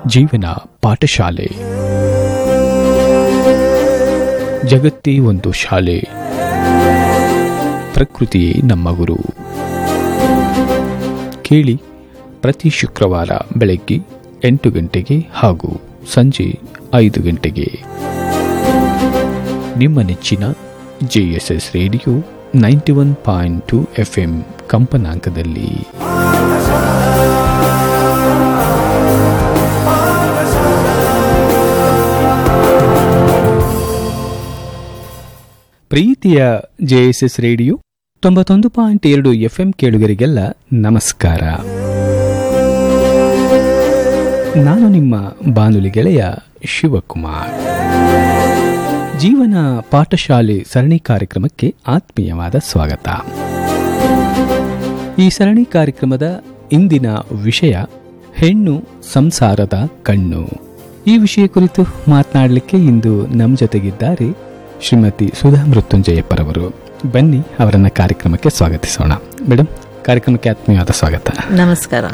ಜೀವನ ಪಾಠಶಾಲೆ ಜಗತ್ತೇ ಒಂದು ಶಾಲೆ ಪ್ರಕೃತಿಯೇ ನಮ್ಮ ಗುರು ಕೇಳಿ ಪ್ರತಿ ಶುಕ್ರವಾರ ಬೆಳಗ್ಗೆ ಎಂಟು ಗಂಟೆಗೆ ಹಾಗೂ ಸಂಜೆ ಐದು ಗಂಟೆಗೆ ನಿಮ್ಮ ನೆಚ್ಚಿನ JSS radio ninety one point two F M ಕಂಪನಾಂಕದಲ್ಲಿ ಪ್ರೀತಿಯ ಜೆಎಸ್ಎಸ್ ರೇಡಿಯೋ ತೊಂಬತ್ತೊಂದು ಪಾಯಿಂಟ್ ಎರಡು ಎಫ್ಎಂ ಕೇಳುಗರಿಗೆಲ್ಲ ನಮಸ್ಕಾರ ನಾನು ನಿಮ್ಮ ಬಾನುಲಿ ಗೆಳೆಯ ಶಿವಕುಮಾರ್ ಜೀವನ ಪಾಠಶಾಲೆ ಸರಣಿ ಕಾರ್ಯಕ್ರಮಕ್ಕೆ ಆತ್ಮೀಯವಾದ ಸ್ವಾಗತ ಈ ಸರಣಿ ಕಾರ್ಯಕ್ರಮದ ಇಂದಿನ ವಿಷಯ ಹೆಣ್ಣು ಸಂಸಾರದ ಕಣ್ಣು ಈ ವಿಷಯ ಕುರಿತು ಮಾತನಾಡಲಿಕ್ಕೆ ಇಂದು ನಮ್ಮ ಜೊತೆಗಿದ್ದಾರೆ ಶ್ರೀಮತಿ ಸುಧಾ ಮೃತ್ಯುಂಜಯಪ್ಪರವರು ಬನ್ನಿ ಅವರನ್ನ ಕಾರ್ಯಕ್ರಮಕ್ಕೆ ಸ್ವಾಗತಿಸೋಣ ಮೇಡಮ್ ಕಾರ್ಯಕ್ರಮಕ್ಕೆ ಆತ್ಮೀಯವಾದ ಸ್ವಾಗತ ನಮಸ್ಕಾರ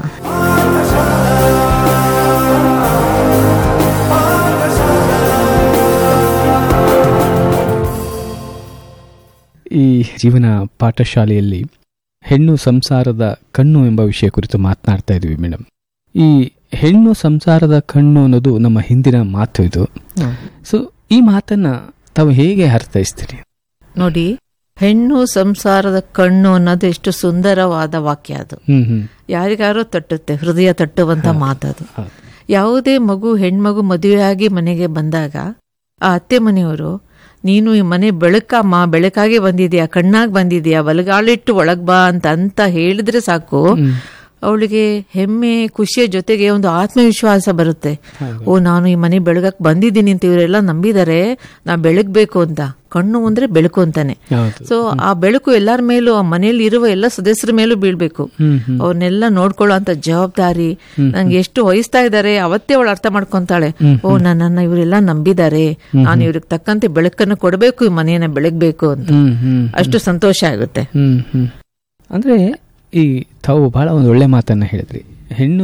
ಈ ಜೀವನ ಪಾಠಶಾಲೆಯಲ್ಲಿ ಹೆಣ್ಣು ಸಂಸಾರದ ಕಣ್ಣು ಎಂಬ ವಿಷಯ ಕುರಿತು ಮಾತನಾಡ್ತಾ ಇದ್ವಿ ಮೇಡಮ್ ಈ ಹೆಣ್ಣು ಸಂಸಾರದ ಕಣ್ಣು ಅನ್ನೋದು ನಮ್ಮ ಹಿಂದಿನ ಮಾತು ಇದು ಹ್ಮ್. ಸೊ ಈ ಮಾತನ್ನ ತಾವು ಹೇಗೆ ಅರ್ಥೈಸ್ತೀರಿ ನೋಡಿ ಹೆಣ್ಣು ಸಂಸಾರದ ಕಣ್ಣು ಅನ್ನೋದು ಎಷ್ಟು ಸುಂದರವಾದ ವಾಕ್ಯ ಅದು ಹ್ಮ್ ಹ್ಮ್ ಯಾರಿಗಾರೋ ತಟ್ಟುತ್ತೆ ಹೃದಯ ತಟ್ಟುವಂತ ಮಾತದು ಹೌದು. ಯಾವುದೇ ಮಗು ಹೆಣ್ಮಗು ಮದುವೆಯಾಗಿ ಮನೆಗೆ ಬಂದಾಗ ಆ ಅತ್ತೆ ಮನೆಯವರು ನೀನು ಈ ಮನೆ ಬೆಳಕಮ್ಮ ಬೆಳಕಾಗಿ ಬಂದಿದ್ಯಾ ಕಣ್ಣಾಗಿ ಬಂದಿದ್ಯಾ ಬಲಗಾಲಿಟ್ಟು ಒಳಗ್ ಬಾ ಅಂತ ಅಂತ ಹೇಳಿದ್ರೆ ಸಾಕು ಅವಳಿಗೆ ಹೆಮ್ಮೆ ಖುಷಿಯ ಜೊತೆಗೆ ಒಂದು ಆತ್ಮವಿಶ್ವಾಸ ಬರುತ್ತೆ ಓ ನಾನು ಈ ಮನೆ ಬೆಳಗಕ್ ಬಂದಿದ್ದೀನಿ ಅಂತ ಇವರೆಲ್ಲ ನಂಬಿದ್ದಾರೆ ನಾ ಬೆಳಗ್ಬೇಕು ಅಂತ ಕಣ್ಣು ಅಂದ್ರೆ ಬೆಳಕು ಅಂತಾನೆ ಹೌದು ಸೊ ಆ ಬೆಳಕು ಎಲ್ಲರ ಮೇಲೂ ಆ ಮನೆಯಲ್ಲಿ ಇರುವ ಎಲ್ಲ ಸದಸ್ಯರ ಮೇಲೂ ಬೀಳ್ಬೇಕು ಹ್ಮ್ ಹ್ಮ್ ಅವ್ರನ್ನೆಲ್ಲ ನೋಡ್ಕೊಳ್ಳೋ ಅಂತ ಜವಾಬ್ದಾರಿ ನಂಗೆ ಎಷ್ಟು ವಹಿಸ್ತಾ ಇದ್ದಾರೆ ಅವತ್ತೇ ಅವಳು ಅರ್ಥ ಮಾಡ್ಕೊಂತಾಳೆ ಓ ನನ್ನನ್ನ ಇವರೆಲ್ಲ ನಂಬಿದ್ದಾರೆ ನಾನು ಇವ್ರಿಗೆ ತಕ್ಕಂತೆ ಬೆಳಕನ್ನು ಕೊಡಬೇಕು ಈ ಮನೆಯನ್ನ ಬೆಳಗ್ಬೇಕು ಅಂತ ಹ್ಮ್ ಹ್ಮ್ ಅಷ್ಟು ಸಂತೋಷ ಆಗುತ್ತೆ ಹ್ಮ್ ಹ್ಮ್ ಅಂದ್ರೆ ಈ ತಾವು ಬಹಳ ಒಂದು ಒಳ್ಳೆ ಮಾತನ್ನ ಹೇಳಿದ್ರಿ ಹೆಣ್ಣು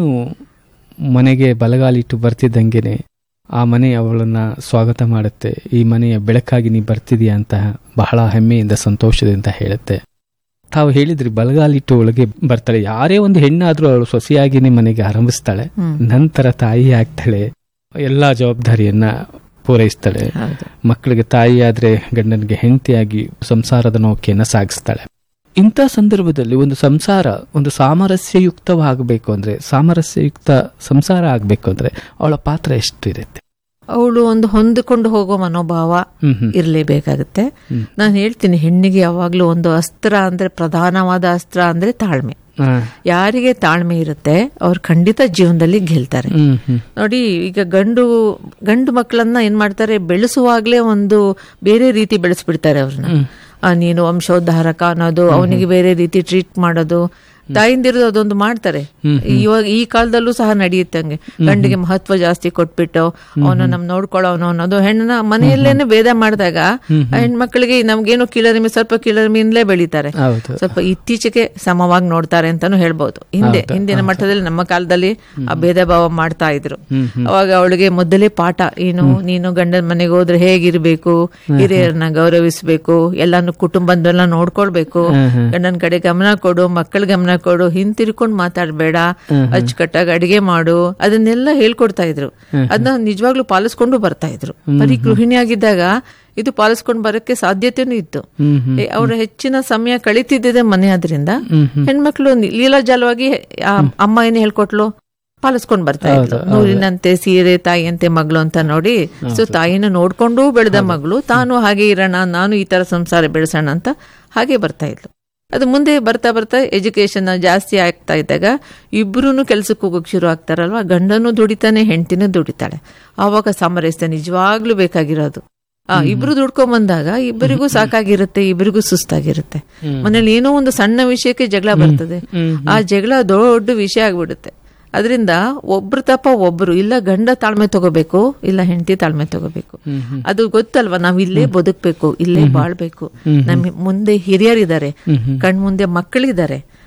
ಮನೆಗೆ ಬಲಗಾಲಿಟ್ಟು ಬರ್ತಿದ್ದಂಗೆನೆ ಆ ಮನೆ ಅವಳನ್ನ ಸ್ವಾಗತ ಮಾಡುತ್ತೆ ಈ ಮನೆಯ ಬೆಳಕಾಗಿ ನೀ ಬರ್ತಿದೀಯ ಅಂತ ಬಹಳ ಹೆಮ್ಮೆಯಿಂದ ಸಂತೋಷದಿಂದ ಹೇಳುತ್ತೆ ತಾವು ಹೇಳಿದ್ರಿ ಬಲಗಾಲಿಟ್ಟು ಒಳಗೆ ಬರ್ತಾಳೆ ಯಾರೇ ಒಂದು ಹೆಣ್ಣಾದ್ರೂ ಅವಳು ಸೊಸೆಯಾಗಿನೇ ಮನೆಗೆ ಆರಂಭಿಸ್ತಾಳೆ ಹ್ಮ್. ನಂತರ ತಾಯಿ ಆಗ್ತಾಳೆ ಎಲ್ಲಾ ಜವಾಬ್ದಾರಿಯನ್ನ ಪೂರೈಸ್ತಾಳೆ ಹೌದು ಮಕ್ಕಳಿಗೆ ತಾಯಿಯಾದ್ರೆ ಗಂಡನಿಗೆ ಹೆಂಡತಿಯಾಗಿ ಸಂಸಾರದ ನೌಕೆಯನ್ನ ಸಾಗಿಸ್ತಾಳೆ ಇಂಥ ಸಂದರ್ಭದಲ್ಲಿ ಒಂದು ಸಂಸಾರ ಒಂದು ಸಾಮರಸ್ಯಯುಕ್ತವಾಗಬೇಕು ಅಂದ್ರೆ ಸಾಮರಸ್ಯಯುಕ್ತ ಸಂಸಾರ ಆಗ್ಬೇಕು ಅಂದ್ರೆ ಅವಳ ಪಾತ್ರ ಎಷ್ಟು ಇರುತ್ತೆ ಅವಳು ಒಂದು ಹೊಂದಿಕೊಂಡು ಹೋಗೋ ಮನೋಭಾವ ಹ್ಮ್ ಹ್ಮ್ ಇರಲೇಬೇಕಾಗುತ್ತೆ ಹ್ಮ್. ನಾನು ಹೇಳ್ತೀನಿ ಹೆಣ್ಣಿಗೆ ಯಾವಾಗ್ಲೂ ಒಂದು ಅಸ್ತ್ರ ಅಂದ್ರೆ ಪ್ರಧಾನವಾದ ಅಸ್ತ್ರ ಅಂದ್ರೆ ತಾಳ್ಮೆ ಹಾ. ಯಾರಿಗೆ ತಾಳ್ಮೆ ಇರುತ್ತೆ ಅವ್ರು ಖಂಡಿತ ಜೀವನದಲ್ಲಿ ಗೆಲ್ತಾರೆ ಹ್ಮ್ ಹ್ಮ್ ನೋಡಿ ಈಗ ಗಂಡು ಗಂಡು ಮಕ್ಕಳನ್ನ ಏನ್ ಮಾಡ್ತಾರೆ ಬೆಳೆಸುವಾಗ್ಲೇ ಒಂದು ಬೇರೆ ರೀತಿ ಬೆಳೆಸ್ಬಿಡ್ತಾರೆ ಅವ್ರನ್ನ ಆ, ನೀನು ವಂಶೋದ್ಧಾರಕ ಅನ್ನೋದು ಅವನಿಗೆ ಬೇರೆ ರೀತಿ ಟ್ರೀಟ್ ಮಾಡೋದು ತಾಯಿಂದಿರೋದು ಅದೊಂದು ಮಾಡ್ತಾರೆ ಇವಾಗ ಈ ಕಾಲದಲ್ಲೂ ಸಹ ನಡೆಯುತ್ತೆ ಹಂಗೆ ಗಂಡಿಗೆ ಮಹತ್ವ ಜಾಸ್ತಿ ಕೊಟ್ಬಿಟ್ಟು ಅವನು ನಮ್ ನೋಡ್ಕೊಳ್ಳೋನು ಅನ್ನೋದು ಹೆಣ್ಣನ ಮನೆಯಲ್ಲೇನೆ ಭೇದ ಮಾಡಿದಾಗ ಆ ಹೆಣ್ಮಕ್ಳಿಗೆ ನಮ್ಗೇನು ಕೀಳರಿಮೆ ಸ್ವಲ್ಪ ಕೀಳರಿಮೆಯಿಂದಲೇ ಬೆಳೀತಾರೆ ಹೌದು ಸ್ವಲ್ಪ ಇತ್ತೀಚೆಗೆ ಸಮವಾಗಿ ನೋಡ್ತಾರೆ ಅಂತಾನು ಹೇಳ್ಬೋದು ಹಿಂದೆ ಹಿಂದಿನ ಮಟ್ಟದಲ್ಲಿ ನಮ್ಮ ಕಾಲದಲ್ಲಿ ಆ ಭೇದ ಭಾವ ಮಾಡ್ತಾ ಇದ್ರು ಅವಾಗ ಅವಳಿಗೆ ಮೊದಲೇ ಪಾಠ ಏನು ನೀನು ಗಂಡನ ಮನೆಗೆ ಹೋದ್ರೆ ಹೇಗಿರ್ಬೇಕು ಹಿರಿಯರನ್ನ ಗೌರವಿಸ್ಬೇಕು ಎಲ್ಲಾನು ಕುಟುಂಬದೆಲ್ಲ ನೋಡ್ಕೊಳ್ಬೇಕು ಗಂಡನ ಕಡೆ ಗಮನ ಕೊಡು ಮಕ್ಕಳ ಗಮನ ಕೊಡು ಹಿಂತಿರ್ಕೊಂಡು ಮಾತಾಡ್ಬೇಡ ಅಚ್ಚುಕಟ್ಟಾಗಿ ಅಡಿಗೆ ಮಾಡು ಅದನ್ನೆಲ್ಲ ಹೇಳ್ಕೊಡ್ತಾ ಇದ್ರು ಅದನ್ನ ನಿಜವಾಗ್ಲೂ ಪಾಲಿಸ್ಕೊಂಡು ಬರ್ತಾ ಇದ್ರು ಬರೀ ಗೃಹಿಣಿಯಾಗಿದ್ದಾಗ ಇದು ಪಾಲಿಸ್ಕೊಂಡು ಬರಕ್ಕೆ ಸಾಧ್ಯತೆನೂ ಇತ್ತು ಹ್ಮ್ ಹ್ಮ್ ಏ, ಅವ್ರ ಹೆಚ್ಚಿನ ಸಮಯ ಕಳೀತಿದ್ದಿದೆ ಮನೆ ಆದ್ರಿಂದ ಹೆಣ್ಮಕ್ಳು ನಿ- ಲೀಲಾಜಾಲವಾಗಿ ಆ ಅಮ್ಮ ಏನ್ ಹೇಳ್ಕೊಟ್ಲು ಪಾಲಿಸ್ಕೊಂಡ್ ಬರ್ತಾ ಇದ್ಲು ನೂರಿನಂತೆ ಸೀರೆ ತಾಯಿಯಂತೆ ಮಗಳು ಅಂತ ನೋಡಿ ಸೊ ತಾಯಿನ ನೋಡ್ಕೊಂಡು ಬೆಳೆದ ಮಗಳು ತಾನು ಹಾಗೆ ಇರೋಣ ನಾನು ಈ ತರ ಸಂಸಾರ ಬೆಳೆಸೋಣ ಅಂತ ಹಾಗೆ ಬರ್ತಾ ಇದ್ಲು ಅದು ಮುಂದೆ ಬರ್ತಾ ಬರ್ತಾ ಎಜುಕೇಶನ್ ಜಾಸ್ತಿ ಆಗ್ತಾ ಇದ್ದಾಗ ಇಬ್ರು ಕೆಲ್ಸಕ್ಕೆ ಹೋಗೋಕೆ ಶುರು ಆಗ್ತಾರಲ್ವಾ ಗಂಡನೂ ದುಡಿತಾನೆ ಹೆಂಡತಿನೂ ದುಡಿತಾಳೆ ಆವಾಗ ಸಾಮರಸ್ಯ ನಿಜವಾಗ್ಲೂ ಬೇಕಾಗಿರೋದು ಆ ಇಬ್ರು ದುಡ್ಕೊಂಡ್ ಬಂದಾಗ ಇಬ್ಬರಿಗೂ ಸಾಕಾಗಿರುತ್ತೆ ಇಬ್ಬರಿಗೂ ಸುಸ್ತಾಗಿರುತ್ತೆ ಮನೇಲಿ ಏನೋ ಒಂದು ಸಣ್ಣ ವಿಷಯಕ್ಕೆ ಜಗಳ ಬರ್ತದೆ ಆ ಜಗಳ ದೊಡ್ಡ ವಿಷಯ ಆಗ್ಬಿಡುತ್ತೆ ಅದರಿಂದ ಒಬ್ರು ತಪ್ಪ ಒಬ್ರು ಇಲ್ಲ ಗಂಡ ತಾಳ್ಮೆ ತಗೋಬೇಕು ಇಲ್ಲ ಹೆಂಡತಿ ತಾಳ್ಮೆ ತಗೋಬೇಕು ಅದು ಗೊತ್ತಲ್ವಾ ನಾವ್ ಇಲ್ಲೇ ಬದುಕ್ಬೇಕು ಇಲ್ಲೇ ಬಾಳ್ಬೇಕು ನಮ್ ಮುಂದೆ ಹಿರಿಯರಿದ್ದಾರೆ ಕಣ್ ಮುಂದೆ ಮಕ್ಕಳಿದ್ದಾರೆ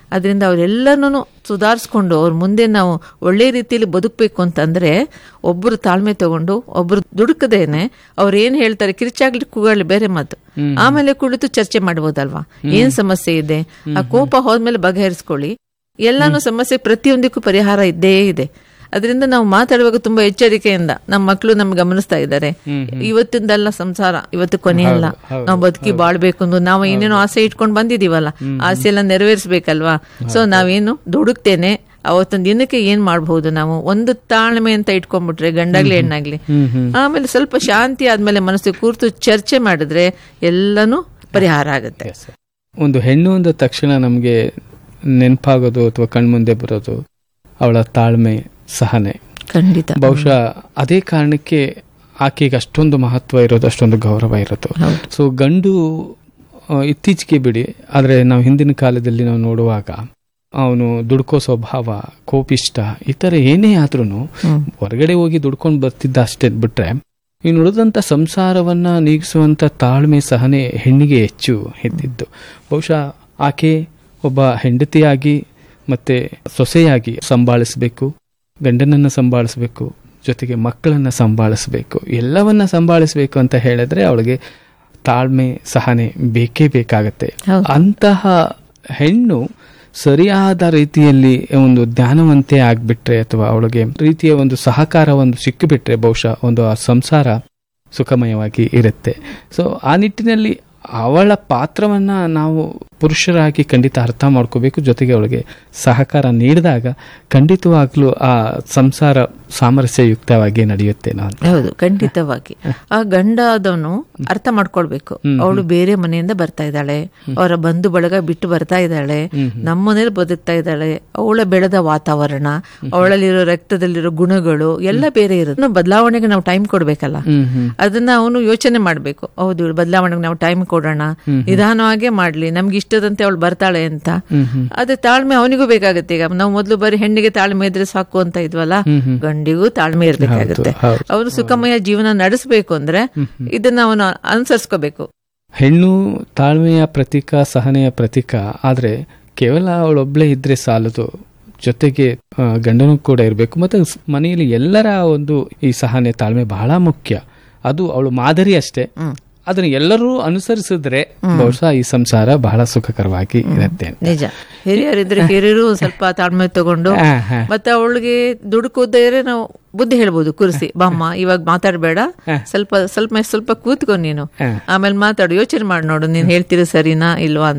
ಅದರಿಂದ ಅವರೆಲ್ಲನೂ ಸುಧಾರಿಸ್ಕೊಂಡು ಅವ್ರ ಮುಂದೆ ನಾವು ಒಳ್ಳೆ ರೀತಿಯಲ್ಲಿ ಬದುಕಬೇಕು ಅಂತಂದ್ರೆ ಒಬ್ಬರು ತಾಳ್ಮೆ ತಗೊಂಡು ಒಬ್ರು ದುಡುಕದೇನೆ ಅವ್ರು ಏನ್ ಹೇಳ್ತಾರೆ ಕಿರಿಚಾಗ್ಲಿ ಕೂಗಾಗ್ಲಿ ಬೇರೆ ಮಾತು ಆಮೇಲೆ ಕುಳಿತು ಚರ್ಚೆ ಮಾಡ್ಬೋದಲ್ವಾ ಏನ್ ಸಮಸ್ಯೆ ಇದೆ ಆ ಕೋಪ ಹೋದ್ಮೇಲೆ ಬಗೆಹರಿಸ್ಕೊಳ್ಳಿ ಎಲ್ಲಾನು ಸಮಸ್ಯೆ ಪ್ರತಿಯೊಂದಕ್ಕೂ ಪರಿಹಾರ ಇದ್ದೇ ಇದೆ ಅದರಿಂದ ನಾವು ಮಾತಾಡುವಾಗ ತುಂಬಾ ಎಚ್ಚರಿಕೆಯಿಂದ ನಮ್ಮ ಮಕ್ಕಳು ನಮ್ಗೆ ಗಮನಿಸ್ತಾ ಇದ್ದಾರೆ ಇವತ್ತಿಂದಲ್ಲ ಸಂಸಾರ ಇವತ್ತು ಕೊನೆಯಲ್ಲ ನಾವು ಬದುಕಿ ಬಾಳ್ಬೇಕು ಅಂದು ನಾವು ಏನೇನೋ ಆಸೆ ಇಟ್ಕೊಂಡು ಬಂದಿದೀವಲ್ಲ ಆಸೆ ಎಲ್ಲ ನೆರವೇರಿಸ್ಬೇಕಲ್ವಾ ಸೊ ನಾವೇನು ದುಡುಕ್ತೇನೆ ಅವತ್ತೊಂದು ದಿನಕ್ಕೆ ಏನ್ ಮಾಡಬಹುದು ನಾವು ಒಂದು ತಾಳ್ಮೆ ಅಂತ ಇಟ್ಕೊಂಡ್ಬಿಟ್ರೆ ಗಂಡಾಗ್ಲಿ ಹೆಣ್ಣಾಗ್ಲಿ ಆಮೇಲೆ ಸ್ವಲ್ಪ ಶಾಂತಿ ಆದ್ಮೇಲೆ ಮನಸ್ಸು ಕೂರ್ತು ಚರ್ಚೆ ಮಾಡಿದ್ರೆ ಎಲ್ಲನೂ ಪರಿಹಾರ ಆಗುತ್ತೆ ಒಂದು ಹೆಣ್ಣು ಅಂದ ತಕ್ಷಣ ನಮಗೆ ನೆನಪಾಗೋದು ಅಥವಾ ಕಣ್ಮುಂದೆ ಬರೋದು ಅವಳ ತಾಳ್ಮೆ ಸಹನೆ ಖಂಡಿತ ಬಹುಶಃ ಅದೇ ಕಾರಣಕ್ಕೆ ಆಕೆಗೆ ಅಷ್ಟೊಂದು ಮಹತ್ವ ಇರೋದು ಅಷ್ಟೊಂದು ಗೌರವ ಇರೋದು ಹೌದು. ಸೊ ಗಂಡು ಆ, ಇತ್ತೀಚೆಗೆ ಬಿಡಿ ಆದರೆ ನಾವು ಹಿಂದಿನ ಕಾಲದಲ್ಲಿ ನಾವು ನೋಡುವಾಗ ಅವನು ದುಡ್ಕೋ ಸ್ವಭಾವ ಕೋಪಿಷ್ಟ ಈ ಥರ ಏನೇ ಆದ್ರೂ ಹ್ಮ್. ಹೊರಗಡೆ ಹೋಗಿ ದುಡ್ಕೊಂಡು ಬರ್ತಿದ್ದ ಅಷ್ಟೇ ಬಿಟ್ರೆ ಇನ್ನು ಉಳಿದಂಥ ಸಂಸಾರವನ್ನ ನೀಗಿಸುವಂಥ ತಾಳ್ಮೆ ಸಹನೆ ಹೆಣ್ಣಿಗೆ ಹೆಚ್ಚು ಇದ್ದಿದ್ದು ಬಹುಶಃ ಆಕೆ ಒಬ್ಬ ಹೆಂಡತಿಯಾಗಿ ಮತ್ತೆ ಸೊಸೆಯಾಗಿ ಸಂಭಾಳಿಸಬೇಕು ಗಂಡನನ್ನ ಸಂಭಾಳಿಸಬೇಕು ಜೊತೆಗೆ ಮಕ್ಕಳನ್ನ ಸಂಭಾಳಿಸಬೇಕು ಎಲ್ಲವನ್ನ ಸಂಭಾಳಿಸಬೇಕು ಅಂತ ಹೇಳಿದ್ರೆ ಅವಳಿಗೆ ತಾಳ್ಮೆ ಸಹನೆ ಬೇಕೇ ಬೇಕಾಗತ್ತೆ ಹೌದು. ಅಂತಹ ಹೆಣ್ಣು ಸರಿಯಾದ ರೀತಿಯಲ್ಲಿ ಒಂದು ಜ್ಞಾನವಂತೆ ಆಗ್ಬಿಟ್ರೆ ಅಥವಾ ಅವಳಿಗೆ ರೀತಿಯ ಒಂದು ಸಹಕಾರ ಒಂದು ಸಿಕ್ಕಿಬಿಟ್ರೆ ಬಹುಶಃ ಒಂದು ಆ ಸಂಸಾರ ಸುಖಮಯವಾಗಿ ಇರುತ್ತೆ ಸೊ ಆ ನಿಟ್ಟಿನಲ್ಲಿ ಅವಳ ಪಾತ್ರವನ್ನ ನಾವು ಪುರುಷರಾಗಿ ಖಂಡಿತ ಅರ್ಥ ಮಾಡ್ಕೋಬೇಕು ಜೊತೆಗೆ ಅವಳಿಗೆ ಸಹಕಾರ ನೀಡಿದಾಗ ಖಂಡಿತವಾಗ್ಲೂ ಆ ಸಂಸಾರ ಸಾಮರಸ್ಯಯುಕ್ತವಾಗಿ ನಡೆಯುತ್ತೆ ನಾನು ಹೌದು ಖಂಡಿತವಾಗಿ ಆ ಗಂಡ ಆದವನು ಅರ್ಥ ಮಾಡ್ಕೊಳ್ಬೇಕು ಅವಳು ಬೇರೆ ಮನೆಯಿಂದ ಬರ್ತಾ ಇದ್ದಾಳೆ ಅವರ ಬಂಧು ಬಳಗ ಬಿಟ್ಟು ಬರ್ತಾ ಇದ್ದಾಳೆ ನಮ್ಮ ಮನೇಲಿ ಬದುಕ್ತಾ ಇದ್ದಾಳೆ ಅವಳ ಬೆಳೆದ ವಾತಾವರಣ ಅವಳಲ್ಲಿರೋ ರಕ್ತದಲ್ಲಿರೋ ಗುಣಗಳು ಎಲ್ಲ ಬೇರೆ ಇರುತ್ತೆ ಇನ್ನು ಬದಲಾವಣೆಗೆ ನಾವು ಟೈಮ್ ಕೊಡ್ಬೇಕಲ್ಲ ಹ್ಮ್ ಹ್ಮ್ ಅದನ್ನ ಅವನು ಯೋಚನೆ ಮಾಡ್ಬೇಕು ಹೌದು ಇವಳು ಬದಲಾವಣೆಗೆ ನಾವು ಟೈಮ್ ಕೊಡೋಣ ನಿಧಾನವಾಗೇ ಮಾಡ್ಲಿ ನಮ್ಗೆ ಇಷ್ಟದಂತೆ ಅವಳು ಬರ್ತಾಳೆ ಅಂತ ಹ್ಮ್ ಹ್ಮ್ ಅದೇ ತಾಳ್ಮೆ ಅವನಿಗೂ ಬೇಕಾಗುತ್ತೆ ಈಗ ನಾವು ಮೊದಲು ಬರೀ ಹೆಣ್ಣಿಗೆ ತಾಳ್ಮೆ ಇದ್ರೆ ಸಾಕು ಅಂತ ಇದ್ವಲ್ಲ ಗಂಡಿಗೂ ತಾಳ್ಮೆ ಇರ್ಬೇಕಾಗುತ್ತೆ ಹೌದು. ಅವನು ಸುಖಮಯ ಜೀವನ ನಡೆಸಬೇಕು ಅಂದ್ರೆ ಇದನ್ನ ಅವನು ಅನುಸರಿಸ್ಕೋಬೇಕು ಹೆಣ್ಣು ತಾಳ್ಮೆಯ ಪ್ರತೀಕ ಸಹನೆಯ ಪ್ರತೀಕ ಆದ್ರೆ ಕೇವಲ ಅವಳೊಬ್ಳೆ ಇದ್ರೆ ಸಾಲದು ಜೊತೆಗೆ ಆ, ಗಂಡನೂ ಕೂಡ ಇರಬೇಕು ಮತ್ತೆ ಸ್- ಮನೆಯಲ್ಲಿ ಎಲ್ಲರ ಒಂದು ಈ ಸಹನೆ ತಾಳ್ಮೆ ಬಹಳ ಮುಖ್ಯ ಅದು ಅವಳು ಮಾದರಿ ಅಷ್ಟೇ ಅದನ್ನ ಎಲ್ಲರೂ ಅನುಸರಿಸಿದ್ರೆ ಬಹುಶಃ ಈ ಸಂಸಾರ ಬಹಳ ಸುಖಕರವಾಗಿ ಇರುತ್ತೆ ಅಂತ. ನಿಜ ಹಿರಿಯರಿದ್ರೆ ಹಿರಿಯರು ಸ್ವಲ್ಪ ತಾಳ್ಮೆ ತಗೊಂಡು ಆ, ಹಾ. ಮತ್ತೆ ಅವಳಿಗೆ ದುಡುಕೋದ್ರೆ ನಾವು ಬುದ್ಧಿ ಹೇಳ್ಬೋದು ಕುರ್ಸಿ ಬಾಮ್ಮ ಇವಾಗ ಮಾತಾಡ್ಬೇಡ ಸ್ವಲ್ಪ ಸ್ವಲ್ಪ ಸ್ವಲ್ಪ ಕೂತ್ಕೊ ನೀನು ಹಾ. ಆಮೇಲೆ ಮಾತಾಡು ಯೋಚನೆ ಮಾಡಿ ನೋಡು ನೀನ್ ಹೇಳ್ತೀರಿ ಸರಿನಾ ಇಲ್ವಾ ಅಂತ